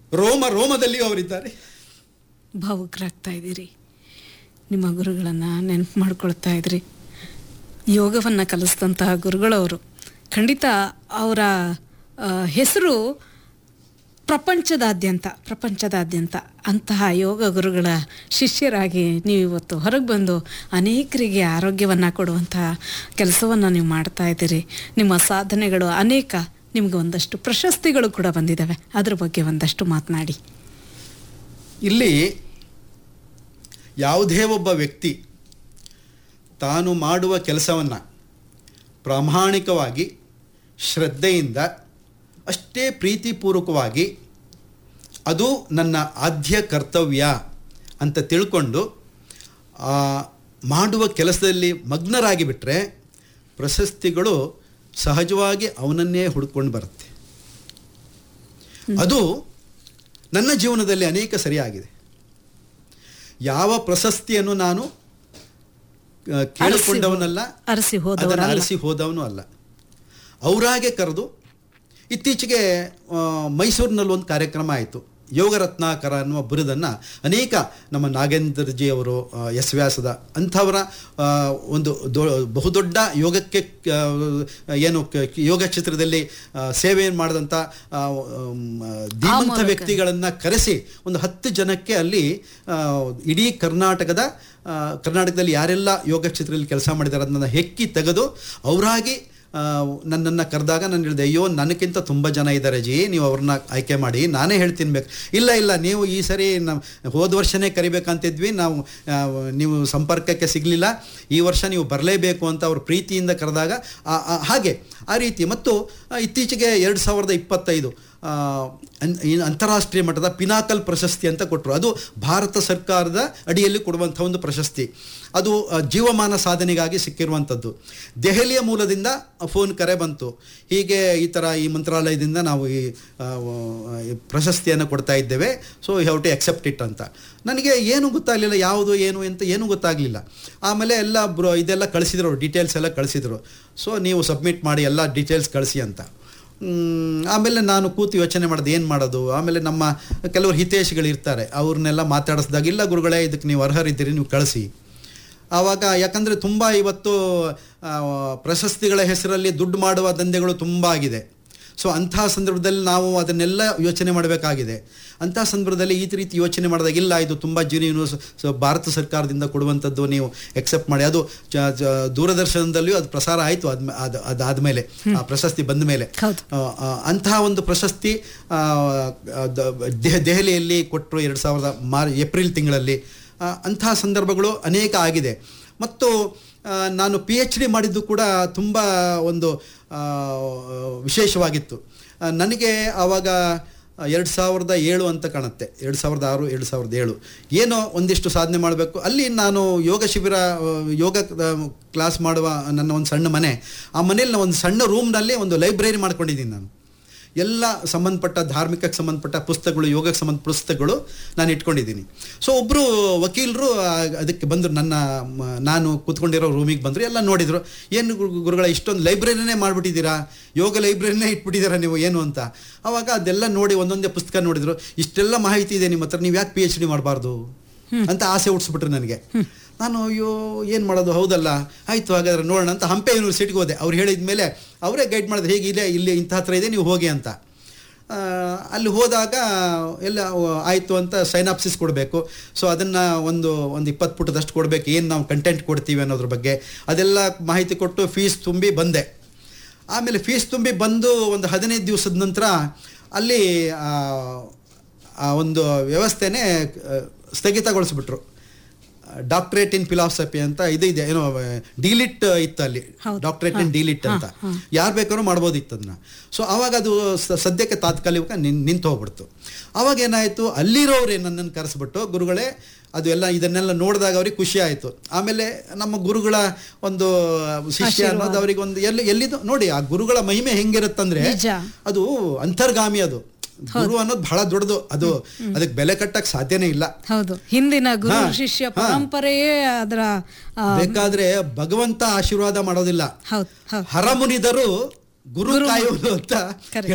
ರೋಮ ರೋಮದಲ್ಲಿಯೂ ಅವರಿದ್ದಾರೆ ಭಾವುಕರಾಗ್ತಾ ಇದ್ದೀರಿ ನಿಮ್ಮ ಗುರುಗಳನ್ನು ನೆನಪು ಮಾಡ್ಕೊಳ್ತಾ ಇದ್ರಿ ಯೋಗವನ್ನು ಕಲಿಸಿದಂತಹ ಗುರುಗಳವರು ಖಂಡಿತ ಅವರ ಹೆಸರು ಪ್ರಪಂಚದಾದ್ಯಂತ ಪ್ರಪಂಚದಾದ್ಯಂತ ಅಂತಹ ಯೋಗ ಗುರುಗಳ ಶಿಷ್ಯರಾಗಿ ನೀವು ಇವತ್ತು ಹೊರಗೆ ಬಂದು ಅನೇಕರಿಗೆ ಆರೋಗ್ಯವನ್ನು ಕೊಡುವಂತಹ ಕೆಲಸವನ್ನು ನೀವು ಮಾಡ್ತಾ ಇದ್ದೀರಿ ನಿಮ್ಮ ಸಾಧನೆಗಳು ಅನೇಕ ನಿಮಗೆ ಒಂದಷ್ಟು ಪ್ರಶಸ್ತಿಗಳು ಕೂಡ ಬಂದಿದ್ದಾವೆ ಅದ್ರ ಬಗ್ಗೆ ಒಂದಷ್ಟು ಮಾತನಾಡಿ ಇಲ್ಲಿ ಯಾವುದೇ ಒಬ್ಬ ವ್ಯಕ್ತಿ ತಾನು ಮಾಡುವ ಕೆಲಸವನ್ನು ಪ್ರಾಮಾಣಿಕವಾಗಿ ಶ್ರದ್ಧೆಯಿಂದ ಅಷ್ಟೇ ಪ್ರೀತಿಪೂರ್ವಕವಾಗಿ ಅದು ನನ್ನ ಆದ್ಯ ಕರ್ತವ್ಯ ಅಂತ ತಿಳ್ಕೊಂಡು ಆ ಮಾಡುವ ಕೆಲಸದಲ್ಲಿ ಮಗ್ನರಾಗಿ ಬಿಟ್ಟರೆ ಪ್ರಶಸ್ತಿಗಳು ಸಹಜವಾಗಿ ಅವನನ್ನೇ ಹುಡ್ಕೊಂಡು ಬರುತ್ತೆ ಅದು ನನ್ನ ಜೀವನದಲ್ಲಿ ಅನೇಕ ಸರಿಯಾಗಿದೆ ಯಾವ ಪ್ರಶಸ್ತಿಯನ್ನು ನಾನು ಆ, ಕೇಳಿಕೊಂಡವನಲ್ಲ ಅರಸಿ ಅದನ್ನು ಹೋದವರಲ್ಲ ಅರಸಿ ಹೋದವನು ಅಲ್ಲ ಅವರಾಗೆ ಕರೆದು ಇತ್ತೀಚೆಗೆ ಆ, ಮೈಸೂರಿನಲ್ಲಿ ಒಂದು ಕಾರ್ಯಕ್ರಮ ಆಯಿತು ಯೋಗ ರತ್ನಾಕರ ಅನ್ನುವ ಬಿರುದನ್ನು ಅನೇಕ ನಮ್ಮ ನಾಗೇಂದ್ರಜಿ ಅವರು ಆ, ಎಸ್ ವ್ಯಾಸದ ಅಂಥವರ ಆ, ಒಂದು ದೊ ಬಹುದೊಡ್ಡ ಯೋಗಕ್ಕೆ ಆ, ಏನು ಕ- ಯೋಗ ಕ್ಷೇತ್ರದಲ್ಲಿ ಆ, ಸೇವೆಯನ್ನು ಮಾಡಿದಂಥ ಆ, ಮ್, ಧೀಮಂತ ಮೂಲಕ. ವ್ಯಕ್ತಿಗಳನ್ನು ಕರೆಸಿ ಒಂದು ಹತ್ತು ಜನಕ್ಕೆ ಅಲ್ಲಿ ಆ, ಇಡೀ ಕರ್ನಾಟಕದ ಆ, ಕರ್ನಾಟಕದಲ್ಲಿ ಯಾರೆಲ್ಲ ಯೋಗ ಕ್ಷೇತ್ರದಲ್ಲಿ ಕೆಲಸ ಮಾಡಿದ್ದಾರೆ ಅದನ್ನು ಹೆಕ್ಕಿ ತೆಗೆದು ಅವರಾಗಿ ನನ್ನನ್ನು ಕರೆದಾಗ ನಾನು ಹೇಳಿದೆ ಅಯ್ಯೋ ನನಗಿಂತ ತುಂಬ ಜನ ಇದ್ದಾರೆ ಜಿ ನೀವು ಅವ್ರನ್ನ ಆಯ್ಕೆ ಮಾಡಿ ನಾನೇ ಹೇಳ್ತೀನಿ ಬೇಕು ಇಲ್ಲ ಇಲ್ಲ ನೀವು ಈ ಸರಿ ನಾವು ಹೋದ ವರ್ಷನೇ ಕರಿಬೇಕಂತಿದ್ವಿ ನಾವು ಆ, ನೀವು ಸಂಪರ್ಕಕ್ಕೆ ಸಿಗಲಿಲ್ಲ ಈ ವರ್ಷ ನೀವು ಬರಲೇಬೇಕು ಅಂತ ಅವ್ರ ಪ್ರೀತಿಯಿಂದ ಕರೆದಾಗ ಆ- ಆ- ಹಾಗೆ ಆ ರೀತಿ ಮತ್ತು ಆ, ಇತ್ತೀಚೆಗೆ ಎರಡು ಸಾವಿರದ ಇಪ್ಪತ್ತೈದು ಆ, ಅನ್- ಈ ಅಂತಾರಾಷ್ಟ್ರೀಯ ಮಟ್ಟದ ಪಿನಾಕಲ್ ಪ್ರಶಸ್ತಿ ಅಂತ ಕೊಟ್ಟರು ಅದು ಭಾರತ ಸರ್ಕಾರದ ಅಡಿಯಲ್ಲಿ ಕೊಡುವಂಥ ಒಂದು ಪ್ರಶಸ್ತಿ ಅದು ಆ, ಜೀವಮಾನ ಸಾಧನೆಗಾಗಿ ಸಿಕ್ಕಿರುವಂಥದ್ದು ದೆಹಲಿಯ ಮೂಲದಿಂದ ಫೋನ್ ಕರೆ ಬಂತು ಹೀಗೆ ಈ ಥರ ಈ ಮಂತ್ರಾಲಯದಿಂದ ನಾವು ಈ ಆ, ಈ ಪ್ರಶಸ್ತಿಯನ್ನು ಕೊಡ್ತಾ ಇದ್ದೇವೆ so you have to accept it ಅಂತ ನನಗೆ ಏನು ಗೊತ್ತಾಗಲಿಲ್ಲ ಯಾವುದು ಏನು ಅಂತ ಏನೂ ಗೊತ್ತಾಗಲಿಲ್ಲ ಆಮೇಲೆ ಎಲ್ಲ ಬ್ರೋ ಇದೆಲ್ಲ ಕಳಿಸಿದ್ರು ಡೀಟೇಲ್ಸ್ ಎಲ್ಲ ಕಳಿಸಿದರು ಸೊ ನೀವು ಸಬ್ಮಿಟ್ ಮಾಡಿ ಎಲ್ಲ ಡೀಟೇಲ್ಸ್ ಕಳಿಸಿ ಅಂತ ಮ್, ಆಮೇಲೆ ನಾನು ಕೂತು ಯೋಚನೆ ಮಾಡೋದು ಏನು ಮಾಡೋದು ಆಮೇಲೆ ನಮ್ಮ ಕೆಲವರು ಹಿತೇಶಿಗಳು ಇರ್ತಾರೆ ಅವ್ರನ್ನೆಲ್ಲ ಮಾತಾಡಿಸಿದಾಗ ಇಲ್ಲ ಗುರುಗಳೇ ಇದಕ್ಕೆ ನೀವು ಅರ್ಹರಿದ್ದೀರಿ ನೀವು ಕಳಿಸಿ ಆವಾಗ ಯಾಕಂದರೆ ತುಂಬ ಇವತ್ತು ಆ, ಪ್ರಶಸ್ತಿಗಳ ಹೆಸರಲ್ಲಿ ದುಡ್ಡು ಮಾಡುವ ದಂಧೆಗಳು ತುಂಬ ಆಗಿದೆ ಸೊ ಅಂಥ ಸಂದರ್ಭದಲ್ಲಿ ನಾವು ಅದನ್ನೆಲ್ಲ ಯೋಚನೆ ಮಾಡಬೇಕಾಗಿದೆ ಅಂಥ ಸಂದರ್ಭದಲ್ಲಿ ಈ ರೀತಿ ಯೋಚನೆ ಮಾಡಿದಾಗ ಇಲ್ಲ ಇದು ತುಂಬ ಜೀನಿಯನು ಸೊ ಭಾರತ ಸರ್ಕಾರದಿಂದ ಕೊಡುವಂಥದ್ದು ನೀವು ಎಕ್ಸೆಪ್ಟ್ ಮಾಡಿ ಅದು ಚ- ಚ- ದೂರದರ್ಶನದಲ್ಲಿಯೂ ಅದು ಪ್ರಸಾರ ಆಯಿತು ಅದ್ ಅದು ಅದಾದಮೇಲೆ ಆ ಪ್ರಶಸ್ತಿ ಬಂದ ಮೇಲೆ ಹೌದು. ಆ, ಆ, ಅಂತಹ ಒಂದು ಪ್ರಶಸ್ತಿ ಆ, ದ- ದೆಹ- ದೆಹಲಿಯಲ್ಲಿ ಕೊಟ್ಟರು ಎರಡು ಸಾವಿರದ ಮಾರ್ ಏಪ್ರಿಲ್ ತಿಂಗಳಲ್ಲಿ ಆ, ಅಂತಹ ಸಂದರ್ಭಗಳು ಅನೇಕ ಆಗಿದೆ ಮತ್ತು ಆ, ನಾನು ಪಿ ಎಚ್ ಡಿ ಮಾಡಿದ್ದು ಕೂಡ ತುಂಬ ಒಂದು ಆ, ವಿಶೇಷವಾಗಿತ್ತು ಆ, ನನಗೆ ಆವಾಗ ಎರಡು ಸಾವಿರದ ಏಳು ಅಂತ ಕಾಣುತ್ತೆ ಎರಡು ಸಾವಿರದ ಆರು ಎರಡು ಸಾವಿರದ ಏಳು ಏನೋ ಒಂದಿಷ್ಟು ಸಾಧನೆ ಮಾಡಬೇಕು ಅಲ್ಲಿ ನಾನು ಯೋಗ ಶಿಬಿರ ಆ, ಯೋಗ ಆ, ಕ್ಲಾಸ್ ಮಾಡುವ ನನ್ನ ಒಂದು ಸಣ್ಣ ಮನೆ ಆ ಮನೆಯಲ್ಲಿ ನಾನು ಒಂದು ಸಣ್ಣ ರೂಮ್ನಲ್ಲಿ ಒಂದು ಲೈಬ್ರರಿ ಮಾಡ್ಕೊಂಡಿದ್ದೀನಿ ನಾನು ಎಲ್ಲ ಸಂಬಂಧಪಟ್ಟ ಧಾರ್ಮಿಕಕ್ಕೆ ಸಂಬಂಧಪಟ್ಟ ಪುಸ್ತಕಗಳು ಯೋಗಕ್ಕೆ ಸಂಬಂಧ ಪುಸ್ತಕಗಳು ನಾನು ಇಟ್ಕೊಂಡಿದ್ದೀನಿ ಸೊ ಒಬ್ಬರು ವಕೀಲರು ಅದಕ್ಕೆ ಬಂದರು ನನ್ನ ಮ- ನಾನು ಕೂತ್ಕೊಂಡಿರೋ ರೂಮಿಗೆ ಬಂದರು ಎಲ್ಲ ನೋಡಿದರು ಏನು ಗುರು- ಗುರುಗಳ ಇಷ್ಟೊಂದು ಲೈಬ್ರರಿನೇ ಮಾಡಿಬಿಟ್ಟಿದ್ದೀರಾ ಯೋಗ ಲೈಬ್ರರಿನೇ ಇಟ್ಬಿಟ್ಟಿದ್ದೀರಾ ನೀವು ಏನು ಅಂತ ಅವಾಗ ಅದೆಲ್ಲ ನೋಡಿ ಒಂದೊಂದೇ ಪುಸ್ತಕ ನೋಡಿದರು ಇಷ್ಟೆಲ್ಲ ಮಾಹಿತಿ ಇದೆ ನಿಮ್ಮ ಹತ್ರ ನೀವು ಯಾಕೆ ಪಿ ಎಚ್ ಡಿ ಮಾಡಬಾರ್ದು ಅಂತ ಆಸೆ ಹುಟ್ಟಿಸ್ಬಿಟ್ರು ನನಗೆ ನಾನು ಅಯ್ಯೋ ಏನು ಮಾಡೋದು ಹೌದಲ್ಲ ಆಯಿತು ಹಾಗಾದ್ರೆ ನೋಡೋಣ ಅಂತ ಹಂಪೆ ಯೂನಿವರ್ಸಿಟಿಗೆ ಹೋದೆ ಅವ್ರು ಹೇಳಿದ ಮೇಲೆ ಅವರೇ ಗೈಡ್ ಮಾಡಿದ್ರು ಹೇಗೆ ಇದೆ ಇಲ್ಲಿ ಇಂಥ ಹತ್ರ ಇದೆ ನೀವು ಹೋಗಿ ಅಂತ ಆ, ಅಲ್ಲಿ ಹೋದಾಗ ಎಲ್ಲ ಆಯಿತು ಅಂತ ಸೈನಾಪ್ಸಿಸ್ ಕೊಡಬೇಕು ಸೊ ಅದನ್ನು ಒಂದು ಒಂದು ಇಪ್ಪತ್ತು ಪುಟದಷ್ಟು ಕೊಡಬೇಕು ಏನು ನಾವು ಕಂಟೆಂಟ್ ಕೊಡ್ತೀವಿ ಅನ್ನೋದ್ರ ಬಗ್ಗೆ ಅದೆಲ್ಲ ಮಾಹಿತಿ ಕೊಟ್ಟು ಫೀಸ್ ತುಂಬಿ ಬಂದೆ ಆಮೇಲೆ ಫೀಸ್ ತುಂಬಿ ಬಂದು ಒಂದು ಹದಿನೈದು ದಿವಸದ ನಂತರ ಅಲ್ಲಿ ಆ, ಆ ಒಂದು ವ್ಯವಸ್ಥೆನೇ ಆ, ಸ್ಥಗಿತಗೊಳಿಸ್ಬಿಟ್ರು ಡಾಕ್ಟ್ರೇಟ್ ಇನ್ ಫಿಲಾಸಫಿ ಅಂತ ಇದು ಇದೆ ಏನೋ ಡಿಲಿಟ್ ಇತ್ತು ಅಲ್ಲಿ ಹೌದು. ಡಾಕ್ಟ್ರೇಟ್ ಇನ್ ಡಿಲಿಟ್ ಅಂತ ಯಾರು ಬೇಕಾದ್ರೂ ಮಾಡ್ಬೋದಿತ್ತು ಅದನ್ನ ಸೊ ಆವಾಗ ಅದು ಸ- ಸದ್ಯಕ್ಕೆ ತಾತ್ಕಾಲಿಕ ನಿನ್ ನಿಂತು ಹೋಗ್ಬಿಡ್ತು ಆವಾಗ ಏನಾಯಿತು ಅಲ್ಲಿರೋರೇ ನನ್ನನ್ನು ಕರೆಸ್ಬಿಟ್ಟು ಗುರುಗಳೇ ಅದು ಎಲ್ಲ ಇದನ್ನೆಲ್ಲ ನೋಡಿದಾಗ ಅವ್ರಿಗೆ ಖುಷಿ ಆಯಿತು ಆಮೇಲೆ ನಮ್ಮ ಗುರುಗಳ ಒಂದು ಶಿಷ್ಯ ಅನ್ನೋದು ಅವರಿಗೆ ಒಂದು ಎಲ್ಲಿ ಎಲ್ಲಿದು ನೋಡಿ ಆ ಗುರುಗಳ ಮಹಿಮೆ ಹೆಂಗಿರುತ್ತಂದ್ರೆ ನಿಜ. ಅದು ಅಂತರ್ಗಾಮಿ ಅದು ಗುರು ಅನ್ನೋದು ಬಹಳ ದೊಡ್ಡದು ಅದು ಅದಕ್ಕೆ ಬೆಲೆ ಕಟ್ಟಕ್ ಸಾಧ್ಯನೇ ಇಲ್ಲ ಹೌದು ಹಿಂದಿನ ಗುರು ಹಾ, ಶಿಷ್ಯ ಹಾ. ಪರಂಪರೆಯೇ ಅದರ ಆ, ಬೇಕಾದ್ರೆ ಭಗವಂತ ಆಶೀರ್ವಾದ ಮಾಡೋದಿಲ್ಲ ಹೌದು ಹೌದು ಹರಮುನಿದರು ಗುರು ಕಾಯುವುದು ಅಂತ Correct.